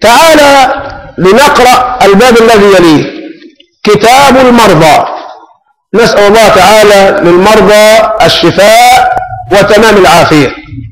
تعالى لنقرأ الباب الذي يليه كتاب المرضى نسأل الله تعالى للمرضى الشفاء وتمام العافية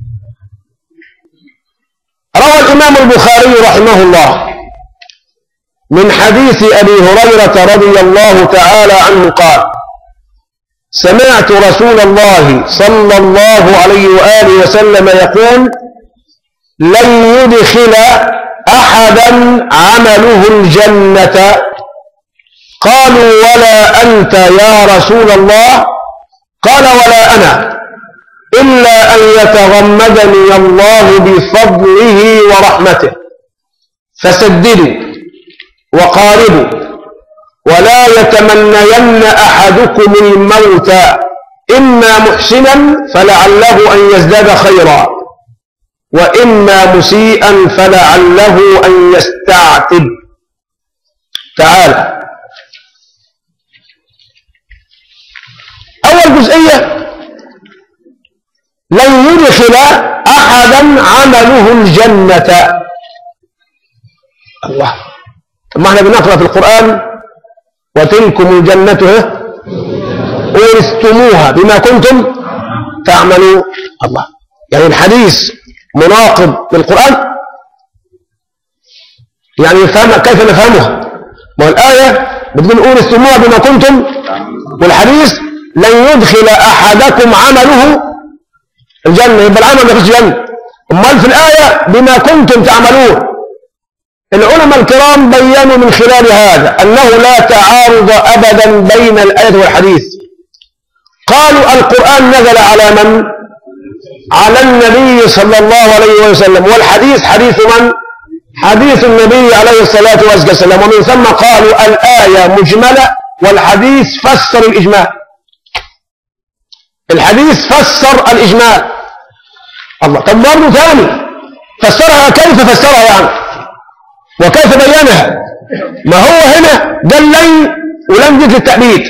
روى الإمام البخاري رحمه الله من حديث أبي هريرة رضي الله تعالى عنه قال سمعت رسول الله صلى الله عليه وآله وسلم يقول لن يدخل أحدا عمله الجنة قالوا ولا أنت يا رسول الله قال ولا أنا إلا أن يتغمدني الله بفضله ورحمته فسددوا وقاربوا ولا يتمنين أحدكم الموت إما محسنا فلعله أن يزداد خيرا وإما مسيئا فلعله أن يستعتب تعالى أول جزئية لن يدخل أحدا عمله الجنة الله طب ما احنا بنقرأ في القرآن وتلكم الجنة أورثتموها بما كنتم تعملون الله يعني الحديث مناقض للقرآن يعني فهم كيف نفهمها ما الآية بتقول أورثتموها بما كنتم والحديث لن يدخل أحدكم عمله الجنة يبقى العمل ما فيش جنة أمال في الآية بما كنتم تعملون العلماء الكرام بينوا من خلال هذا أنه لا تعارض أبدا بين الآية والحديث قالوا القرآن نزل على من؟ على النبي صلى الله عليه وسلم والحديث حديث من؟ حديث النبي عليه الصلاة والسلام ومن ثم قالوا الآية مجملة والحديث فسر الإجمال الحديث فسر الإجمال الله طب برضه ثاني فسرها كيف فسرها يعني وكيف بينها ما هو هنا قال لن ولم ذكر التأبيد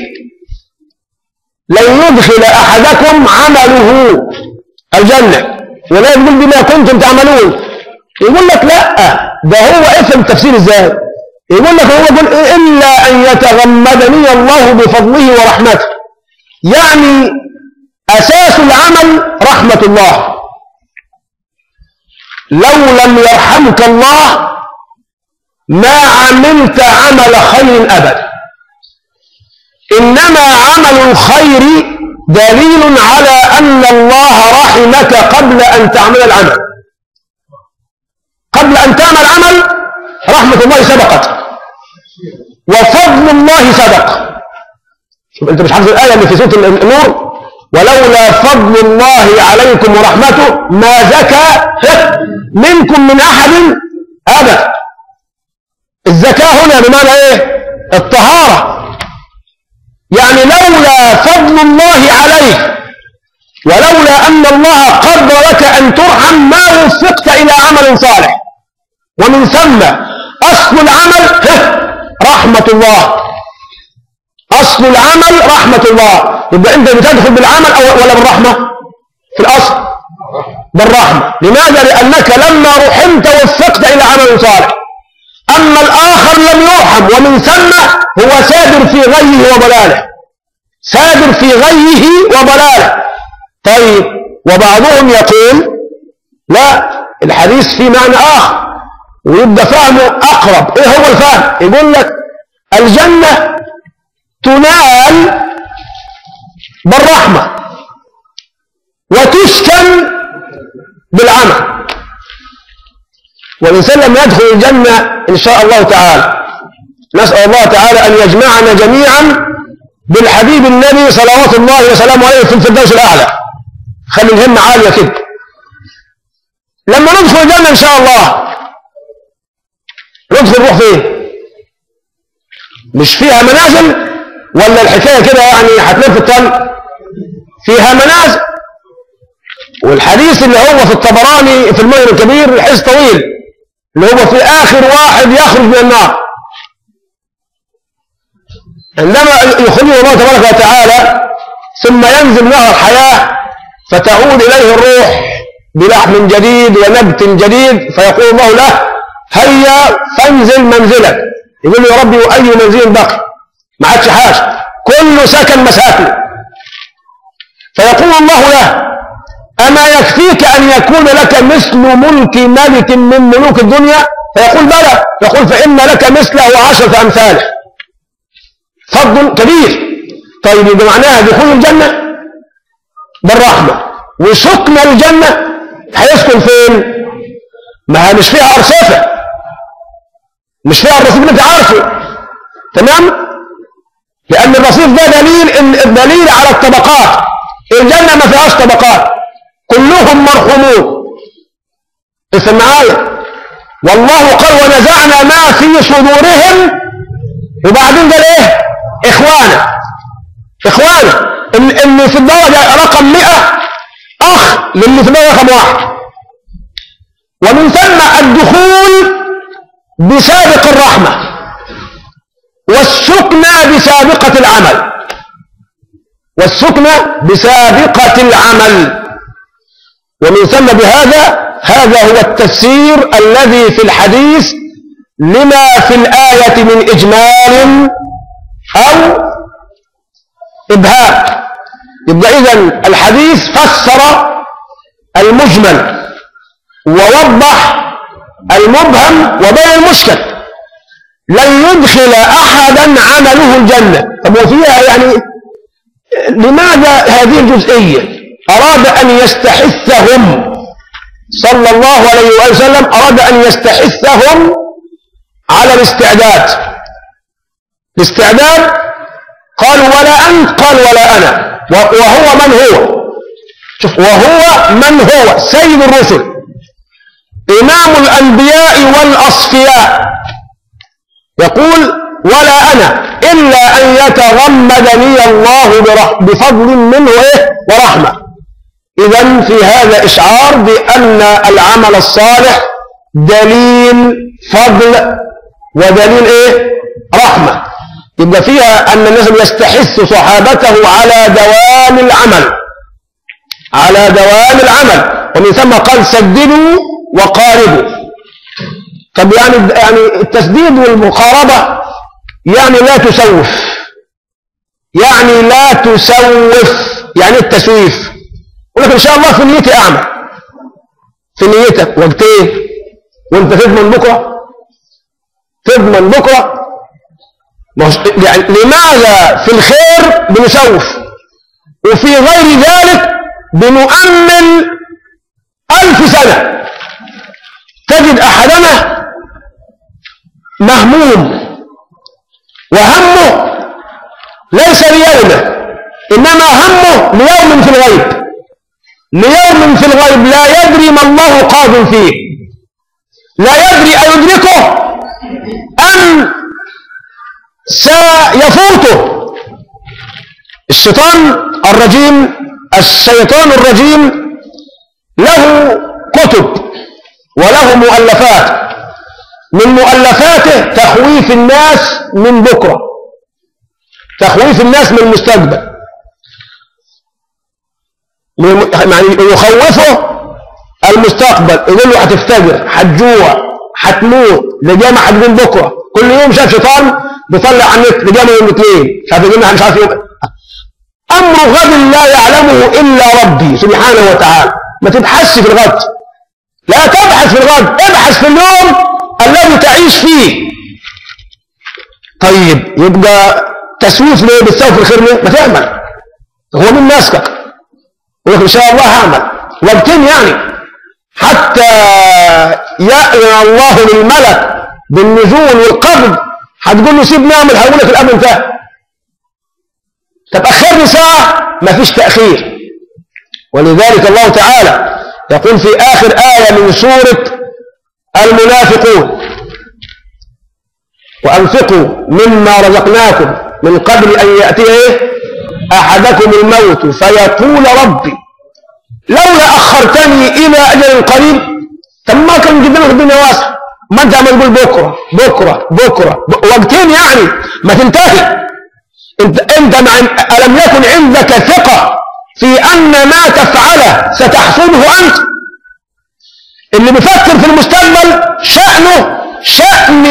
لن يدخل أحدكم عمله الجنة ولا يقول بما كنتم تعملون يقول لك لا ده هو افهم التفسير ازاي يقول لك هو يقول إلا أن يتغمدني الله بفضله ورحمته يعني أساس العمل رحمة الله لو لم يرحمك الله ما عملت عمل خير أبدا إنما عمل الخير دليل على أن الله رحمك قبل أن تعمل العمل قبل أن تعمل عمل رحمة الله سبقت وفضل الله سبق شوف أنت مش حافظ الآية اللي في سورة النور ولولا فضل الله عليكم ورحمته ما زكى منكم من أحد أبدا الزكاة هنا بمعنى ايه الطهارة يعني لولا فضل الله عليك ولولا أن الله قدر لك أن ترحم ما وفقت إلى عمل صالح ومن ثم أصل العمل رحمة الله أصل العمل رحمة الله يبقى أنت بتدخل بالعمل أو ولا بالرحمة في الأصل بالرحمة لماذا لأنك لما رحمت وفقت إلى عمل صالح أما الآخر لم يرحم ومن ثم هو سادر في غيه وضلاله سادر في غيه وضلاله طيب وبعضهم يقول لا الحديث في معنى آخر ويبقى فهمه أقرب إيه هو الفهم يقول لك الجنة تنال بالرحمة وتسكن بالعمل والإنسان لما يدخل الجنة إن شاء الله تعالى نسأل الله تعالى أن يجمعنا جميعا بالحبيب النبي صلوات الله وسلامه عليه في الفردوس الأعلى خلي الهمة عالية كده لما ندخل الجنة إن شاء الله ندخل نروح فين مش فيها منازل ولا الحكاية كده يعني هتنام في الطل فيها منازل والحديث اللي هو في الطبراني في المغرب الكبير الحديث طويل اللي هو في آخر واحد يخرج من النار عندما يخرجه الله تبارك وتعالى ثم ينزل نهر الحياة فتعود إليه الروح بلحم جديد ونبت جديد فيقول الله له هيا فانزل منزلك يقول له يا ربي وأي منزل بقي ما عادش حاجة كل سكن مساكن فيقول الله له أما يكفيك أن يكون لك مثل ملك ملك من ملوك الدنيا فيقول بلى يقول فإن لك مثله وعشرة أمثاله فضل كبير طيب يبقى معناها دخول الجنة بالرحمة وسكن الجنة هيسكن فين ما هي مش فيها أرصفة مش فيها الرصيف اللي انت عارفه تمام لأن الرصيف ده دليل إن دليل على الطبقات الجنة ما فيهاش طبقات كلهم مرحومون اسم معايا والله قال ونزعنا ما في صدورهم وبعدين قال ايه اخوانا اخوانا اللي في الدرجة رقم 100 اخ للي في الدرجة رقم واحد ومن ثم الدخول بسابق الرحمة والسكنى بسابقة العمل والسكنى بسابقة العمل ومن ثم بهذا هذا هو التفسير الذي في الحديث لما في الآية من إجمال أو إبهام يبقى إذا الحديث فسر المجمل ووضح المبهم وبين المشكل لن يدخل أحدا عمله الجنة طب وفيها يعني لماذا هذه الجزئية أراد أن يستحثهم صلى الله عليه وآله وسلم أراد أن يستحثهم على الاستعداد الاستعداد قال ولا أنت قال ولا أنا وهو من هو شوف وهو من هو سيد الرسل إمام الأنبياء والأصفياء يقول ولا أنا إلا أن يتغمدني الله بفضل منه إيه ورحمة إذا في هذا إشعار بأن العمل الصالح دليل فضل ودليل إيه رحمة يبقى فيها أن الناس يستحث صحابته على دوام العمل على دوام العمل ومن ثم قال سددوا وقاربوا طب يعني يعني التسديد والمقاربة يعني لا تسوف يعني لا تسوف يعني التسويف يقول لك ان شاء الله في نيتي اعمل في نيتك وقتين وانت تضمن بكره تضمن بكره يعني لماذا في الخير بنسوف وفي غير ذلك بنؤمن ألف سنة تجد أحدنا مهموم وهمه ليس ليومه إنما همه ليوم في الغيب ليوم في الغيب لا يدري ما الله قاض فيه لا يدري أيدركه أم سيفوته الشيطان الرجيم الشيطان الرجيم له كتب وله مؤلفات من مؤلفاته تخويف الناس من بكرة تخويف الناس من المستقبل يعني يخوفه المستقبل يقول له هتفتجر هتجوع هتموت لجامع هتقول بكره كل يوم شاف شيطان بيطلع على النت لجامع يوم الاثنين مش عارف يجمع مش عارف يوم امر غد لا يعلمه الا ربي سبحانه وتعالى ما تبحثش في الغد لا تبحث في الغد ابحث في اليوم الذي تعيش فيه طيب يبقى تسويف ليه بتسوي في الخير ليه ما تعمل هو مين ماسكك يقول إن شاء الله هعمل وقتين يعني حتى يأذن الله للملك بالنزول والقبض هتقول له سيبني اعمل هقول لك الامر انتهى طب اخرني ساعه مفيش تاخير ولذلك الله تعالى يقول في اخر ايه من سوره المنافقون وانفقوا مما رزقناكم من قبل ان ياتي ايه أحدكم الموت فيقول ربي لولا أخرتني إلى أجل قريب طب ما كان قدامك الدنيا واسعة ما أنت عمال تقول بكرة بكرة بكرة وقتين يعني ما تنتهي انت, انت مع ألم يكن عندك ثقة في أن ما تفعله ستحصده أنت اللي بيفكر في المستقبل شأنه شأن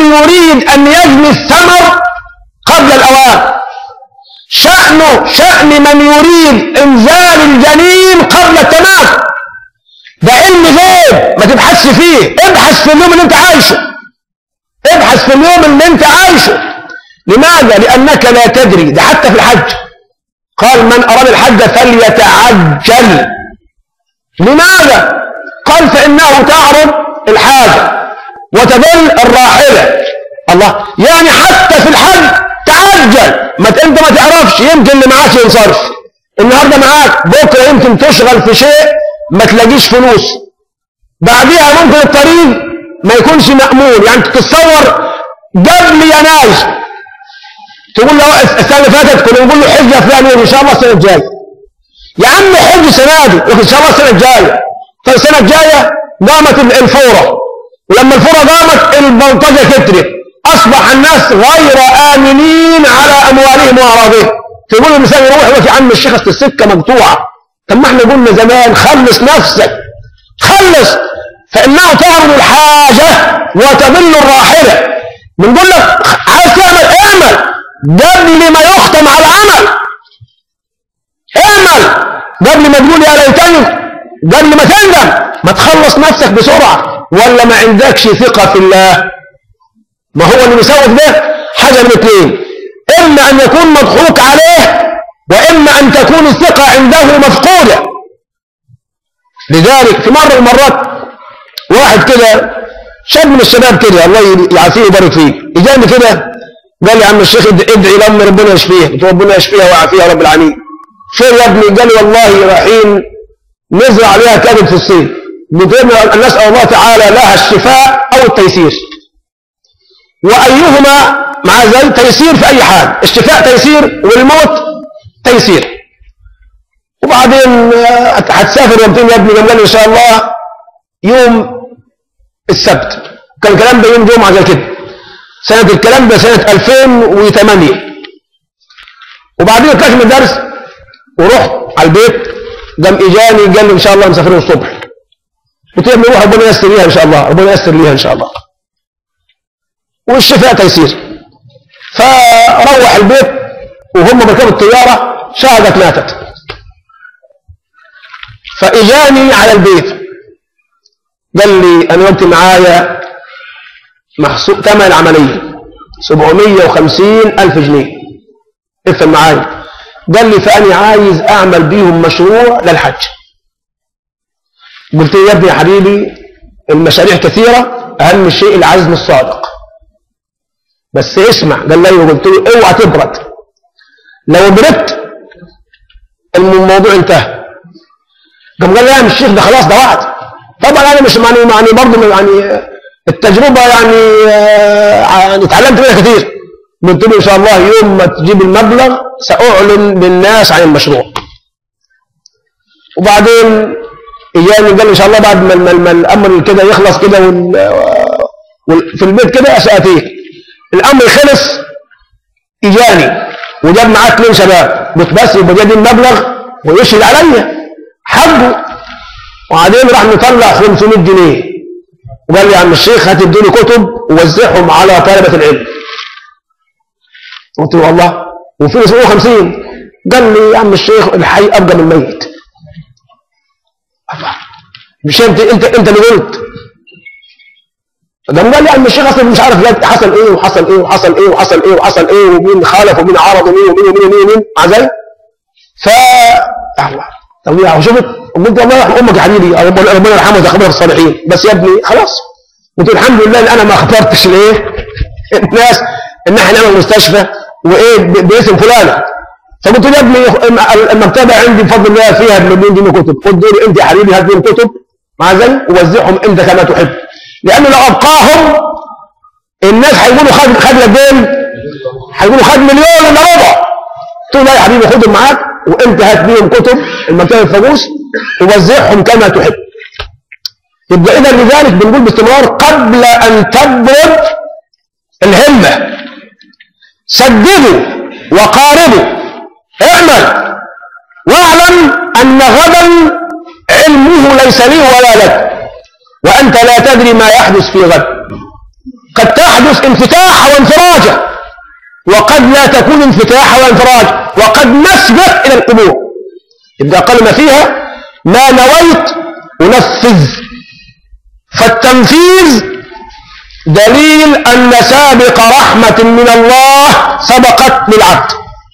من يريد أن يجني الثمر قبل الأوان شأنه شأن من يريد إنزال الجنين قبل التمام ده علم غيب ما تبحثش فيه ابحث في اليوم اللي انت عايشه ابحث في اليوم اللي انت عايشه لماذا لأنك لا تدري ده حتى في الحج قال من أراد الحج فليتعجل لماذا قال فإنه تعرض الحاجة وتدل الراحلة الله يعني حتى في الحج تعجل ما ت- انت ما تعرفش يمكن اللي معاك ينصرف النهارده معاك بكره يمكن تشغل في شيء ما تلاقيش فلوس بعديها ممكن الطريق ما يكونش مأمون يعني تتصور قبل يناير تقول له السنه اللي فاتت كنا نقول له حج يا فلان ان شاء الله السنه الجايه يا عم حج السنه دي لكن ان شاء الله السنه الجايه طيب السنه الجايه قامت الفوره ولما الفوره قامت البلطجه كترت اصبح الناس غير امنين على اموالهم واراضيهم تقول الانسان يروح يقول لك يا عم الشيخ أصل السكه مقطوعه طب ما احنا قلنا زمان خلص نفسك خلص فانه تعرض الحاجه وتضل الراحله بنقول لك عايز تعمل اعمل قبل ما يختم على العمل اعمل قبل ما تقول يا ليتني قبل ما تندم ما تخلص نفسك بسرعه ولا ما عندكش ثقه في الله ما هو اللي بيسوق ده حاجه من اثنين اما ان يكون مضحوك عليه واما ان تكون الثقه عنده مفقوده لذلك في مره من المرات واحد كده شاب من الشباب كده الله يعافيه ويبارك فيه اجاني كده قال لي يا عم الشيخ اد- ادعي لامي ربنا يشفيها قلت له ربنا يشفيها ويعافيها يا رب العالمين خير يا ابني قال لي والله رايحين نزرع عليها كذب في الصين قلت له نسال الله تعالى لها الشفاء او التيسير وايهما مع ذلك تيسير في اي حال الشفاء تيسير والموت تيسير وبعدين آه، هتسافر يومتين يا ابني قام قال لي ان شاء الله يوم السبت كان الكلام ده يوم جمعه زي كده سنه الكلام ده سنه 2008 وبعدين طلعت من الدرس ورحت على البيت قام اجاني قال لي ان شاء الله مسافرين الصبح قلت له يا ابني روح ربنا ييسر ليها ان شاء الله ربنا ييسر ليها ان شاء الله والشفاء تيسير فروح البيت وهم بركبوا الطياره شهدت ماتت فاجاني على البيت قال لي انا وقت معايا محسوب ثمن العمليه 750 الف جنيه افهم معايا قال لي فاني عايز اعمل بيهم مشروع للحج قلت له يا ابني يا حبيبي المشاريع كثيره اهم شيء العزم الصادق بس اسمع قال لي وقلت له اوعى تبرد لو بردت الموضوع انتهى قام قال لي يا عم الشيخ ده خلاص ده وعد طبعا انا مش يعني يعني برضه يعني التجربه يعني آه، يعني اتعلمت منها كتير قلت له ان شاء الله يوم ما تجيب المبلغ ساعلن للناس عن المشروع وبعدين اجاني قال لي ان شاء الله بعد ما ما- ما الامر كده يخلص كده وال... وال... في البيت كده ساتيك الامر خلص اجاني وجاب معاه اثنين شباب قلت بس يبقى جايب المبلغ ويشهد عليا حقه وبعدين راح مطلع 500 جنيه وقال لي يا عم الشيخ هات ادوني كتب ووزعهم على طلبه العلم قلت له والله وفي 750 قال لي يا عم الشيخ الحي ابقى من الميت مش انت انت انت اللي قلت قام قال لي يا عم الشيخ اصلا مش عارف جد حصل ايه وحصل ايه وحصل ايه وحصل ايه وحصل ايه ومين خالف ومين عرض ومين ومين ومين ومين, ومين مع ذلك ف الله طب يا شفت قلت والله يرحم امك يا حبيبي ربنا ربنا يرحمه ويتقبلها في الصالحين بس يا ابني خلاص قلت الحمد لله ان انا ما اخبرتش الايه الناس ان احنا نعمل مستشفى وايه ب- باسم فلان فقلت له يا ابني المكتبه عندي بفضل الله فيها بمليون جنيه كتب خد دول انت يا حبيبي هات لهم كتب مع ذلك ووزعهم انت كما تحب لانه لو ابقاهم الناس هيقولوا خد خد لك دول هيقولوا خد مليون ولا ربع قلت له لا يا حبيبي خدهم معاك وانت هات بيهم كتب المكتبه الفانوس ووزعهم كما تحب يبقى اذا لذلك بنقول باستمرار قبل ان تبرد الهمه سددوا وقاربوا اعمل واعلم ان غدا علمه ليس لي ولا لك وانت لا تدري ما يحدث في غد قد تحدث تجوز انفتاح وانفراجه وقد لا تكون انفتاح وانفراج وقد نسبت إلى القبور يبقى قال ما فيها ما نويت أنفذ فالتنفيذ دليل أن سابق رحمة من الله سبقت للعبد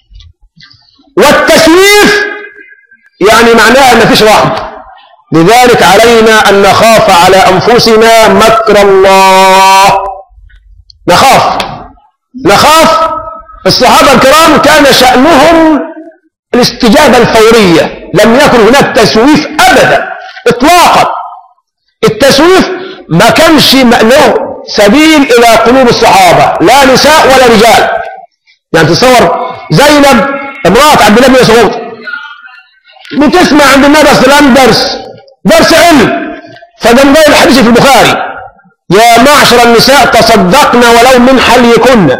والتسويف يعني معناها أن فيش رحمة لذلك علينا أن نخاف على أنفسنا مكر الله نخاف نخاف الصحابة الكرام كان شأنهم الاستجابة الفورية لم يكن هناك تسويف أبدا إطلاقا التسويف ما كانش له سبيل إلى قلوب الصحابة لا نساء ولا رجال يعني تصور زينب امرأة عبد الله بن مسعود بتسمع عند النبي صلى الله عليه وسلم درس درس علم فقام قال الحديث في البخاري يا معشر النساء تصدقنا ولو من حليكن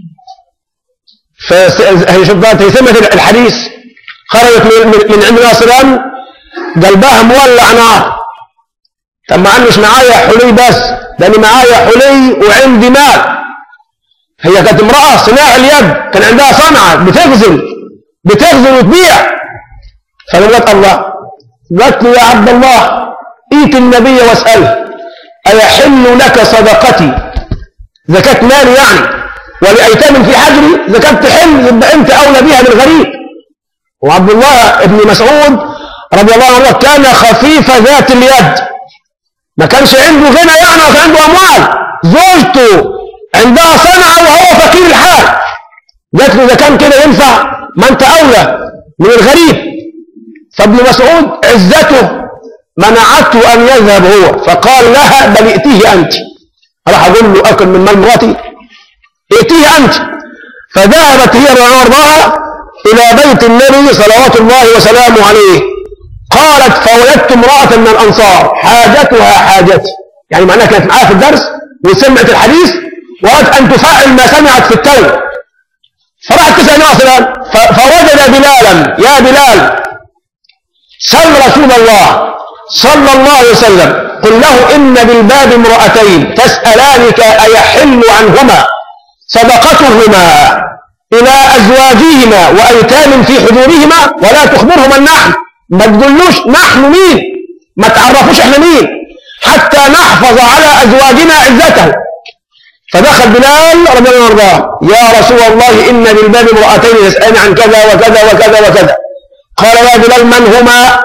فهي شوف بقى سمعت الحديث خرجت من, من عند النبي صلى الله عليه وسلم قلبها مولع نار طب ما مش معايا حلي بس ده انا معايا حلي وعندي مال هي كانت امرأة صناع اليد كان عندها صنعة بتغزل بتغزل وتبيع فقالت الله قالت له يا عبد الله ايت النبي واسأله أيحل لك صدقتي زكاة مالي يعني ولأيتام في حجري زكاة تحل يبقى أنت أولى بها من غريب وعبد الله بن مسعود رضي الله عنه كان خفيف ذات اليد ما كانش عنده غنى يعني وكان عنده أموال زوجته عندها صنعة وهو فقير الحال قالت له إذا كان كده ينفع ما أنت أولى من الغريب فابن مسعود عزته منعته أن يذهب هو فقال لها بل ائتيه أنت راح أقول له أكل من مال مراتي ائتيه أنت فذهبت هي وارضاها إلى بيت النبي صلوات الله وسلامه عليه قالت فوجدت امرأة من الأنصار حاجتها حاجتي يعني معناها كانت معاها في الدرس وسمعت الحديث وأردت أن تفعل ما سمعت في التو فراحت تسأل النبي فوجد بلالا يا بلال سل رسول الله صلى الله عليه وسلم قل له إن بالباب امرأتين تسألانك أيحل عنهما صدقتهما إلى أزواجهما وأيتام في حضورهما ولا تخبرهما النحن ما تقولوش نحن مين ما تعرفوش احنا مين حتى نحفظ على أزواجنا عزته فدخل بلال رضي الله عنه يا رسول الله إن بالباب امرأتين يسألن عن كذا وكذا وكذا وكذا قال يا بلال من هما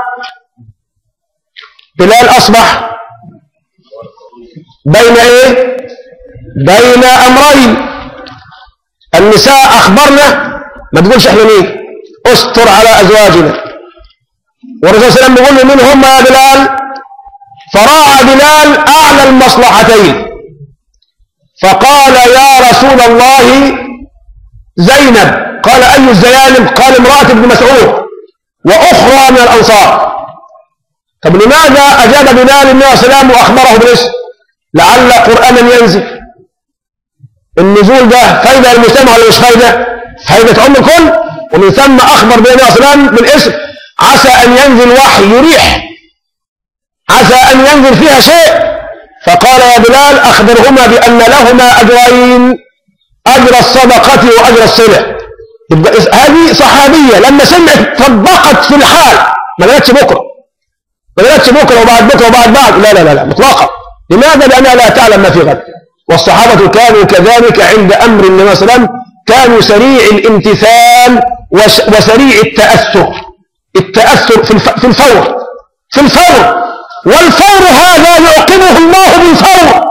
بلال أصبح بين إيه بين أمرين النساء أخبرنا ما تقولش احنا مين استر على أزواجنا والرسول صلى الله عليه وسلم بيقول له من هم يا بلال فراعى بلال أعلى المصلحتين فقال يا رسول الله زينب قال أي الزيانب قال امرأة ابن مسعود وأخرى من الأنصار طب لماذا أجاب بلال النبي صلى الله عليه وسلم وأخبره بالاسم لعل قرآنا ينزل النزول ده فايدة للمجتمع ولا مش فايدة فايدة عم الكل ومن ثم أخبر بين السلام بالاسم عسى أن ينزل وحي يريح عسى أن ينزل فيها شيء فقال يا بلال أخبرهما بأن لهما أجرين أجر الصدقة وأجر الصلة هذه صحابية لما سمعت طبقت في الحال ما قالتش بكرة ما قالتش بكرة وبعد بكرة وبعد بعد لا لا لا, لا مطلقا لماذا؟ لأنها لا تعلم ما في غد والصحابة كانوا كذلك عند أمر النبي صلى الله عليه وسلم كانوا سريع الامتثال وسريع التأثر التأثر في الفور في الفور والفور هذا يعقبه الله بالفور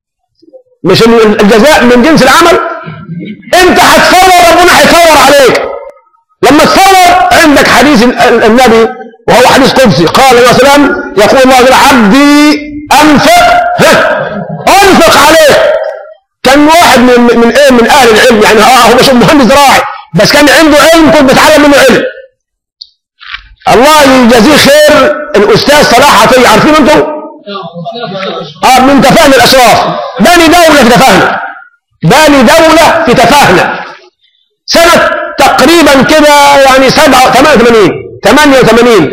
مش الجزاء من جنس العمل انت هتفور ربنا هيفور عليك لما تفور عندك حديث النبي وهو حديث قدسي قال الله عليه وسلم يقول الله عبدي انفق انفق عليه كان واحد من من ايه من اهل العلم يعني اه هو مش مهندس زراعي بس كان عنده علم كنت بتعلم منه علم الله يجازيه خير الاستاذ صلاح عطيه عارفين انتم اه من تفاهن الاشراف بني دوله في تفاهنه بني دوله في تفاهنه سنه تقريبا كده يعني 7 88 88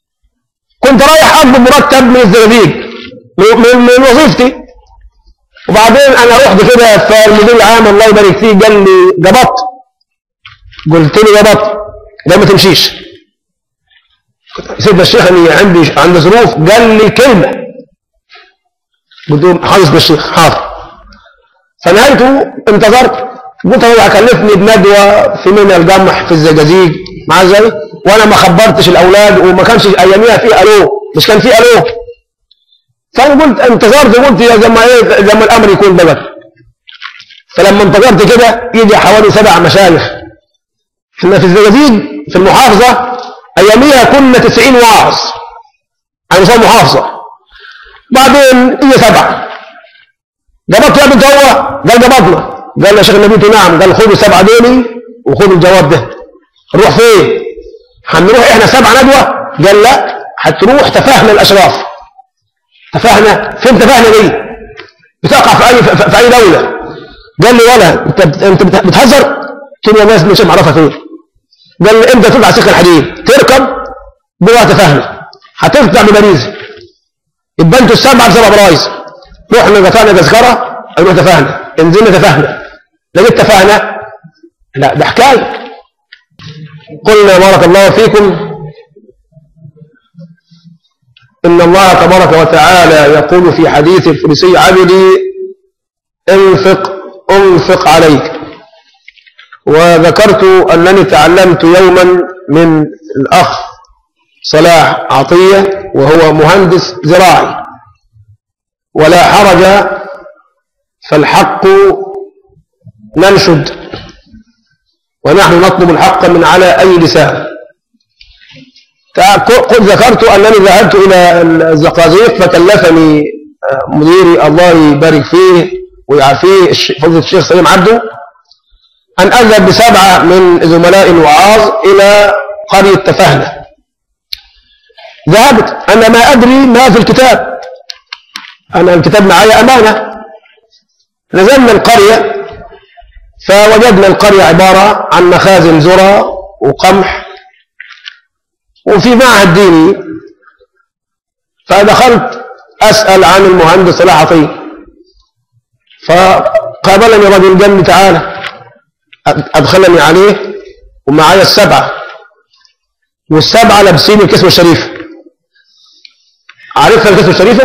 كنت رايح اقبض مرتب من الزقازيق من, من وظيفتي وبعدين انا رحت كده فالمدير العام الله يبارك فيه قال لي جبط قلت له جبط قال ما تمشيش سيدنا الشيخ اني عندي عندي ظروف قال لي كلمه قلت له حافظ بالشيخ حاضر فنهايته انتظرت قلت هو هكلفني بندوه في منى الجمح في الزجاجيج مع ازاي وانا ما خبرتش الاولاد وما كانش اياميها في الو مش كان في الو فانا قلت انتظرت قلت يا زما ايه لما الامر يكون بلد فلما انتظرت كده يجي حوالي سبع مشايخ احنا في الزجاجيج في المحافظه اياميها كنا 90 واعظ على مستوى المحافظه بعدين يجي سبعه جبطت يا بنت هو قال جبطنا قال يا شيخ النبي نعم قال خدوا السبعه دول وخدوا الجواب ده نروح فين هنروح احنا سبعه ندوه قال لا هتروح تفاهنا الاشراف تفاهنا فين تفاهنا دي بتقع في اي في اي دوله قال لي ولا انت انت بتهزر قلت له يا ناس مش معرفها فين قال لي امتى تطلع سكه الحديد تركب بقى تفاهنا هتطلع بباريس يبقى انتوا السبعه بسبع برايز رحنا دفعنا تذكره نروح تفاهنا نزلنا تفاهنا لقيت تفاهنا لا ده حكايه قلنا بارك الله فيكم إن الله تبارك وتعالى يقول في حديث القدسي عبدي انفق انفق عليك وذكرت أنني تعلمت يوما من الأخ صلاح عطية وهو مهندس زراعي ولا حرج فالحق ننشد ونحن نطلب الحق من على أي لسان قد ذكرت أنني ذهبت إلى الزقازيق فكلفني مديري الله يبارك فيه ويعافيه فضيلة الشيخ سليم عبده أن أذهب بسبعة من زملاء الوعاظ إلى قرية تفاهلة ذهبت أنا ما أدري ما في الكتاب أنا الكتاب معي أمانة نزلنا القرية فوجدنا القرية عبارة عن مخازن ذرة وقمح وفي معهد ديني فدخلت أسأل عن المهندس صلاح عطية فقابلني رجل قال لي تعالى أدخلني عليه ومعايا السبعة والسبعة لابسين الكسوة الشريفة عارفها الكسوة الشريفة؟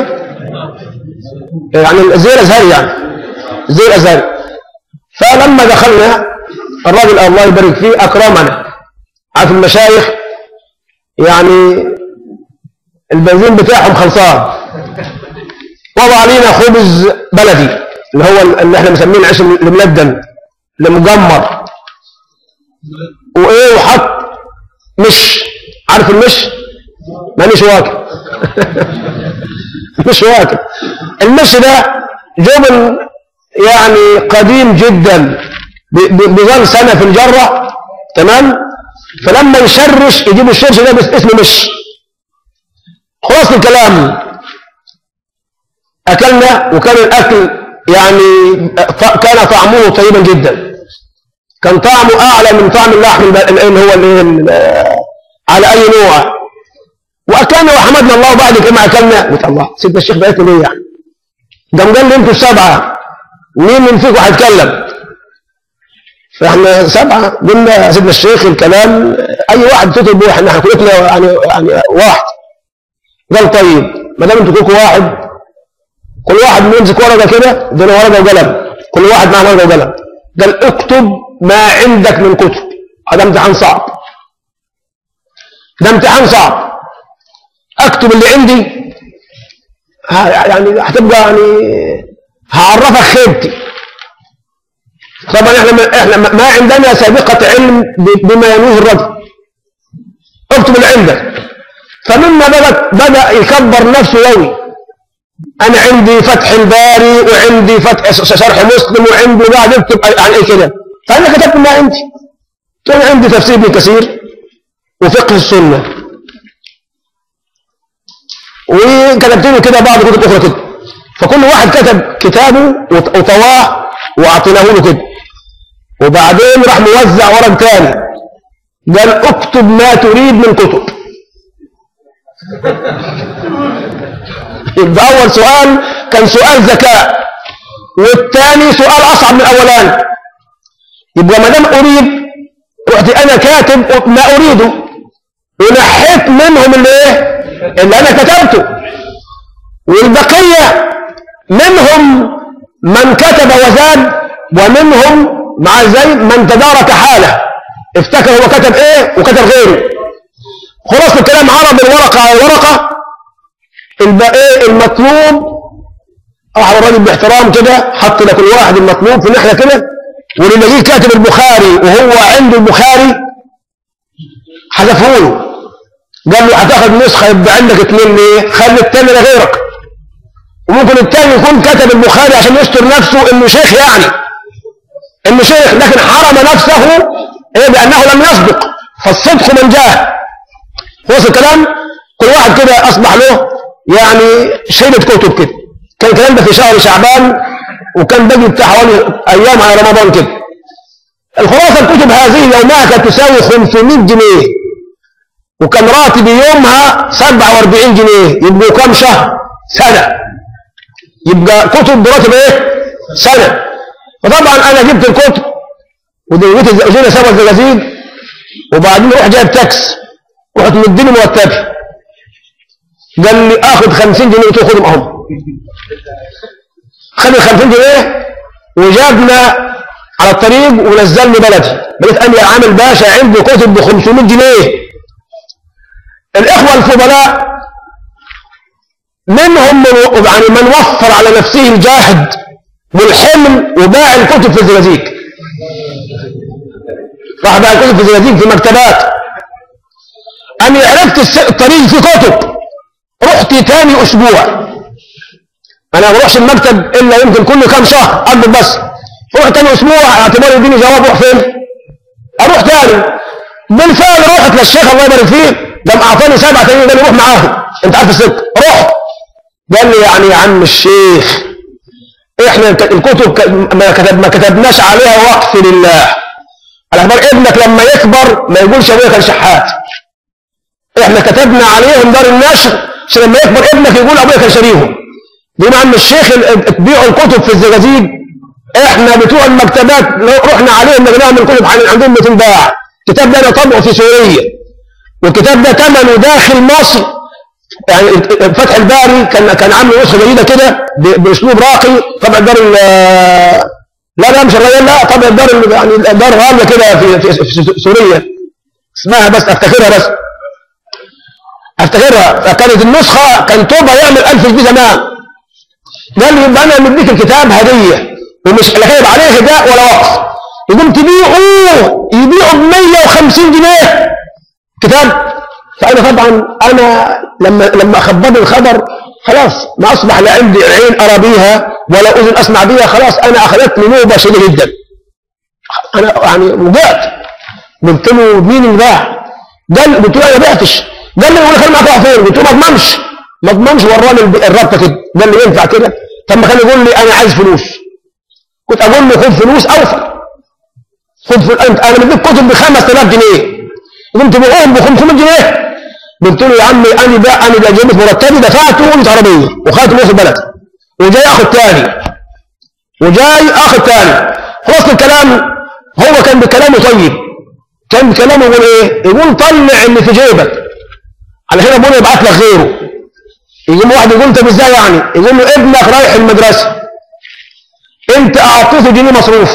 يعني زي الأزهري يعني زي الأزهري فلما دخلنا الراجل الله يبارك فيه أكرمنا عارف المشايخ يعني البنزين بتاعهم خلصان وضع علينا خبز بلدي اللي هو اللي احنا مسميه العيش الملدن المجمر وايه وحط مش عارف المش مانيش واكل مش واكل المش ده جبن يعني قديم جدا بظل سنة في الجرة تمام فلما يشرش يجيب الشرش ده بس اسمه مش خلاص الكلام أكلنا وكان الأكل يعني كان طعمه طيبا جدا كان طعمه أعلى من طعم اللحم اللي هو اللي على أي نوع وأكلنا وحمدنا الله بعد كما أكلنا قلت الله سيدنا الشيخ بقيت ليه يعني ده قال لي انتوا السبعة مين من فيكم هيتكلم فاحنا سبعة قلنا سيدنا الشيخ الكلام اي واحد تطلب احنا هنقول لك يعني يعني واحد قال طيب ما دام انتوا كلكم واحد كل واحد يمسك ورقه كده ادينا ورقه وقلم كل واحد معاه ورقه وقلم قال اكتب ما عندك من كتب هذا امتحان صعب ده امتحان صعب اكتب اللي عندي يعني هتبقى يعني هعرفك خيبتي طبعا احنا احنا ما عندنا سابقة علم بما ينوه الرجل اكتب اللي عندك فمما بدأ بدأ يكبر نفسه قوي انا عندي فتح الباري وعندي فتح شرح مسلم وعندي قاعد اكتب عن ايه كده فانا كتبت ما عندي كان عندي تفسير ابن كثير وفقه السنه وكتبت له كده بعض كتب اخرى كده فكل واحد كتب كتابه وطواه واعطيناه له كده وبعدين راح موزع ورق تاني قال اكتب ما تريد من كتب يبقى اول سؤال كان سؤال ذكاء والثاني سؤال أصعب من الأولاني يبقى ما دام أريد رحت أنا كاتب ما أريده ونحيت منهم اللي إيه اللي أنا كتبته والبقية منهم من كتب وزاد ومنهم مع زي من تدارك حاله افتكر هو كتب ايه وكتب غيره خلاص الكلام عرض الورقة على الورقة ايه المطلوب راح الراجل باحترام كده حط لكل واحد المطلوب في ناحية كده واللي جه كاتب البخاري وهو عنده البخاري حذفه له قال له هتاخد نسخة يبقى عندك اتنين ليه خلي التاني لغيرك وممكن التاني يكون كتب البخاري عشان يستر نفسه انه شيخ يعني انه شيخ لكن حرم نفسه ايه بانه لم يسبق فالصدق من جاه خلاص الكلام كل واحد كده اصبح له يعني شيلة كتب كده كان الكلام ده في شهر شعبان وكان باقي بتاع حوالي ايام على رمضان كده الخلاصه الكتب هذه يومها كانت تساوي 500 جنيه وكان راتبي يومها 47 جنيه يبقوا كام شهر سنه يبقى كتب براتب ايه سنه فطبعا انا جبت الكتب ودلوقتي جينا سوا الزجاجيج وبعدين روح جايب تاكس رحت مديني مرتبي قال لي اخد 50 جنيه قلت له خدهم اهم خد ال 50 جنيه وجابنا على الطريق ونزلني بلدي بقيت انا عامل باشا عنده كتب ب 500 جنيه الاخوه الفضلاء منهم من يعني من وفر على نفسه الجاهد والحمل وباع الكتب في الزجاجيج راح باع الكتب في الزجاجيج في مكتبات انا عرفت الطريق في كتب رحت تاني اسبوع انا ما بروحش المكتب الا يمكن كل كام شهر اقعد بس رحت تاني اسبوع اعتبار يديني جواب روح فين اروح تاني بالفعل رحت للشيخ الله يبارك فيه قام اعطاني سبعه تانيين قال لي روح معاهم انت عارف السكه رحت قال لي يعني يا عم الشيخ احنا الكتب ما, كتب ما كتبناش عليها وقف لله على اخبار ابنك لما يكبر ما يقولش ابويا كان شحات احنا كتبنا عليهم دار النشر عشان لما يكبر ابنك يقول ابويا كان شاريهم دي عم الشيخ تبيعوا الكتب في الزجاجيج احنا بتوع المكتبات رحنا عليهم نقناهم من الكتب عندهم بتنباع كتاب ده انا طبعه في سوريا والكتاب ده ثمنه داخل مصر يعني فتح الباري كان كان عامل نسخه جديده كده باسلوب راقي طبع دار لا لا مش الريال لا طبع دار يعني دار غاليه كده في, في, في سوريا اسمها بس افتكرها بس افتكرها كانت النسخه كان توبه يعمل 1000 جنيه زمان قال لي يبقى انا مديك الكتاب هديه ومش لا كاتب عليه هداء ولا وقف يقوم تبيعوه يبيعوا ب 150 جنيه كتاب فانا طبعا انا لما لما خبرني الخبر خلاص ما اصبح لا عندي عين ارى بيها ولا اذن اسمع بيها خلاص انا اخذتني نوبه شديده جدا انا يعني وجعت قلت له مين اللي باع؟ قال قلت له انا ما بعتش قال لي يقول لك انا معاك فين؟ قلت له ما اضمنش ما اضمنش وراني الرابطه كده قال لي ينفع كده؟ طب ما كان يقول لي انا عايز فلوس كنت اقول له خد فلوس اوفر خد فلوس انت انا مديك كتب ب 5000 جنيه قمت بقوم ب 500 جنيه قلت له يا عمي انا بقى انا بقى جبت مرتبي دفعته وانت عربيه وخدت فلوس البلد وجاي اخد تاني وجاي اخد تاني خلاص الكلام هو كان بكلامه طيب كان بكلامه يقول ايه يقول طلع اللي في جيبك على هنا ابونا يبعت لك غيره يجي واحد يقول انت ازاي يعني يقول له ابنك رايح المدرسه انت اعطيته جنيه مصروف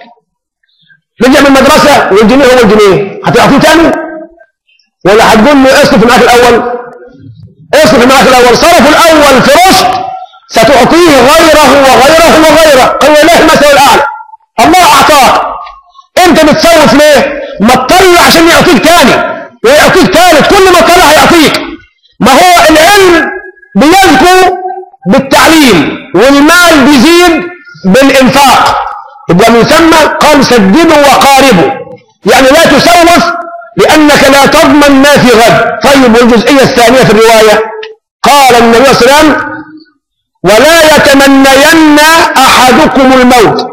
رجع من المدرسه والجنيه هو الجنيه هتعطيه تاني ولا هتقول له اصرف معاك الاول اصرف معاك الاول صرف الاول في رشد ستعطيه غيره وغيره وغيره هو له المثل الاعلى الله اعطاك انت بتسوف ليه ما تطلع عشان يعطيك تاني ويعطيك ثالث كل ما طلع يعطيك ما هو العلم بيزكو بالتعليم والمال بيزيد بالإنفاق يبقى من ثم قال سددوا وقاربوا يعني لا تسوف لأنك لا تضمن ما في غد طيب والجزئية الثانية في الرواية قال النبي صلى الله عليه وسلم ولا يتمنين أحدكم الموت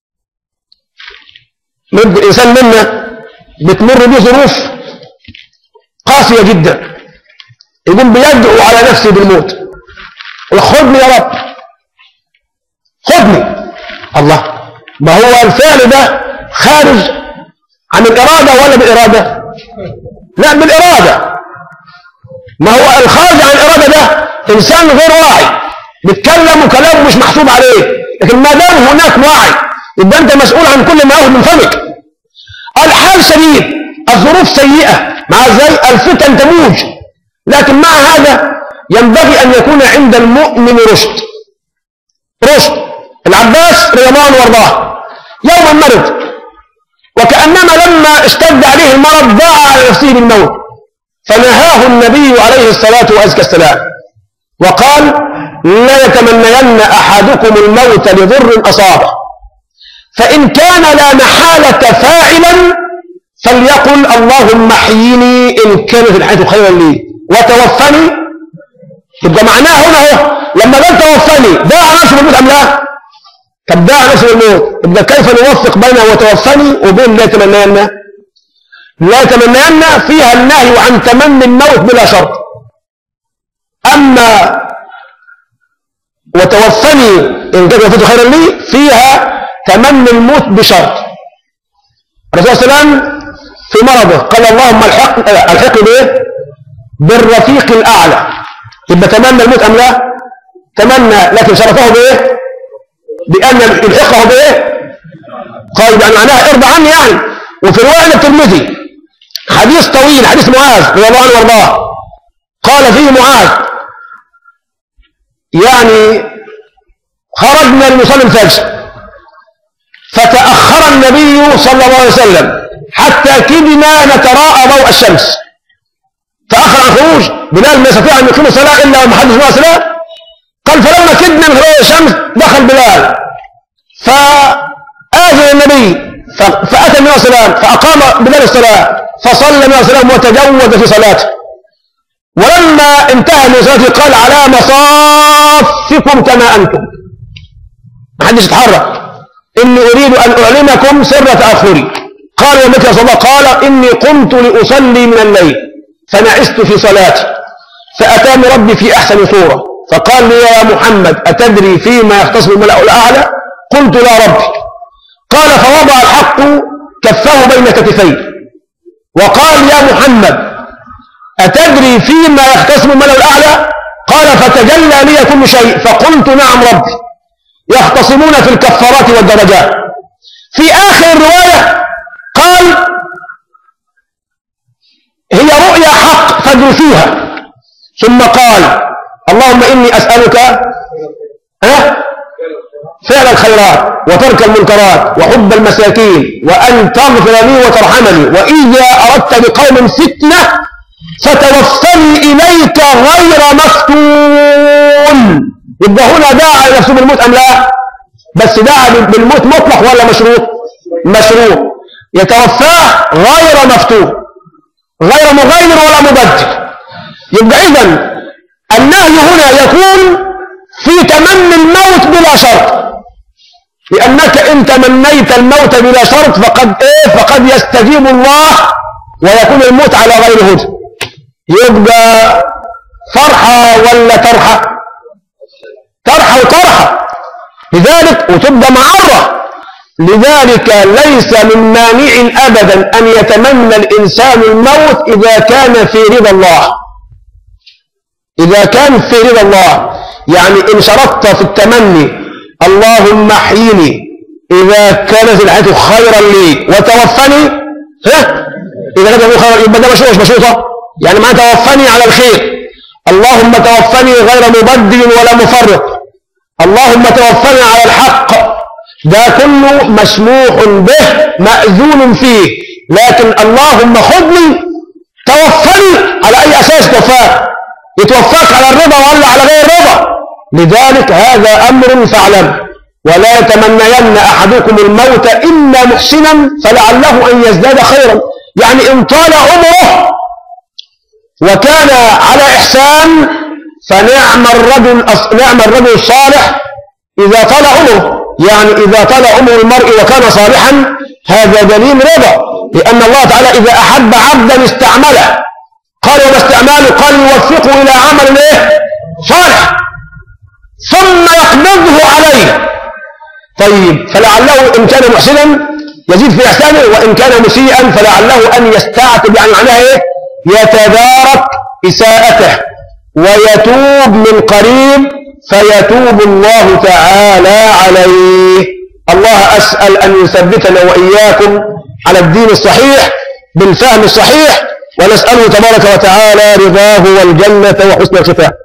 الإنسان منا بتمر به ظروف قاسية جدا يقوم بيدعو على نفسه بالموت خدني يا رب خدني الله ما هو الفعل ده خارج عن الإرادة ولا بالإرادة لا بالإرادة ما هو الخارج عن الإرادة ده إنسان غير واعي بيتكلم وكلامه مش محسوب عليه لكن ما دام هناك وعي يبقى أنت مسؤول عن كل ما يخرج من فمك الحال شديد الظروف سيئة مع ذلك الفتن تموج لكن مع هذا ينبغي أن يكون عند المؤمن رشد رشد العباس رضي الله عنه وارضاه يوما مرض وكأنما لما اشتد عليه المرض دعا على نفسه بالموت فنهاه النبي عليه الصلاة والسلام وقال لا يتمنين أحدكم الموت لضر أصابه فإن كان لا محالة فاعلا فليقل اللهم احيني إن كانت الحياة خيرا لي وتوفني يبقى معناه هنا اهو لما قال توفني داعى نفسه بالموت أم لا؟ طب داعى نفسه بالموت يبقى كيف نوفق بين وتوفني وبين لا يتمنين لا يتمنين فيها النهي عن تمني الموت بلا شرط أما وتوفني إن كانت وفاته خيرا لي فيها تمني الموت بشرط الرسول صلى الله عليه وسلم في مرضه قال اللهم الحق الحق بايه بالرفيق الاعلى يبقى تمنى الموت ام لا تمنى لكن شرفه بايه بان يلحقه بايه قال يعني معناها ارضى عني يعني وفي روايه الترمذي حديث طويل حديث معاذ رضي الله عنه وارضاه قال فيه معاذ يعني خرجنا لنصلي الفجر فتأخر النبي صلى الله عليه وسلم حتى كدنا نتراءى ضوء الشمس تأخر عن خروج بلال ما يستطيع أن يقيم الصلاة إلا ومحدث الله صلاة قال فلما كدنا من ضوء الشمس دخل بلال فآذن النبي فأتى النبي صلى الله عليه وسلم فأقام بلال الصلاة فصلى النبي صلى الله عليه وسلم وتجوز في صلاته ولما انتهى من صلاته قال على مصافكم كما أنتم ما حدش يتحرك إني أريد أن أعلمكم سر تأخري قال ومتى صلى الله قال إني قمت لأصلي من الليل فنعست في صلاتي فأتاني ربي في أحسن صورة فقال لي يا محمد أتدري فيما يختصم الملأ الأعلى قلت لا ربي قال فوضع الحق كفه بين كتفي وقال يا محمد أتدري فيما يختصم الملأ الأعلى قال فتجلى لي كل شيء فقلت نعم ربي يختصمون في الكفارات والدرجات في آخر الرواية قال هي رؤيا حق فادرسوها ثم قال اللهم إني أسألك ها فعل الخيرات وترك المنكرات وحب المساكين وأن تغفر لي وترحمني وإذا أردت بقوم فتنة فتوفني إليك غير مفتون يبقى هنا داعى نفسه بالموت أم لا بس داعى بالموت مطلق ولا مشروط مشروط يتوفاه غير مفتون غير مغير ولا مبدل يبقى إذا النهي هنا يكون في تمني الموت بلا شرط لأنك إن تمنيت الموت بلا شرط فقد إيه فقد يستجيب الله ويكون الموت على غير هدى يبقى فرحة ولا ترحة ترحة وترحة لذلك وتبقى معرة لذلك ليس من مانع أبدا أن يتمنى الإنسان الموت إذا كان في رضا الله إذا كان في رضا الله يعني إن شرطت في التمني اللهم احيني إذا كانت الحياة خيرا لي وتوفني ها إذا كانت خيرا يبقى ده مشروع مش مشروطة يعني ما توفني على الخير اللهم توفني غير مبدل ولا مفرط اللهم توفني على الحق ده كله مسموح به مأذون فيه لكن اللهم خذني توفني على أي أساس توفاك يتوفاك على الرضا ولا على غير الرضا لذلك هذا أمر فاعلم ولا يتمنين أحدكم الموت إلا محسنا فلعله أن يزداد خيرا يعني إن طال عمره وكان على إحسان فنعم الرجل نعم الرجل الصالح إذا طال عمره يعني إذا طال عمر المرء وكان صالحا هذا دليل رضا لأن الله تعالى إذا أحب عبدا استعمله قال وما استعماله قال يوفقه إلى عمل إيه؟ صالح ثم يقبضه عليه طيب فلعله إن كان محسنا يزيد في إحسانه وإن كان مسيئا فلعله أن يستعتب يعني معناها إيه يتدارك إساءته ويتوب من قريب فيتوب الله تعالى عليه الله أسأل أن يثبتنا وإياكم على الدين الصحيح بالفهم الصحيح ونسأله تبارك وتعالى رضاه والجنة وحسن الختام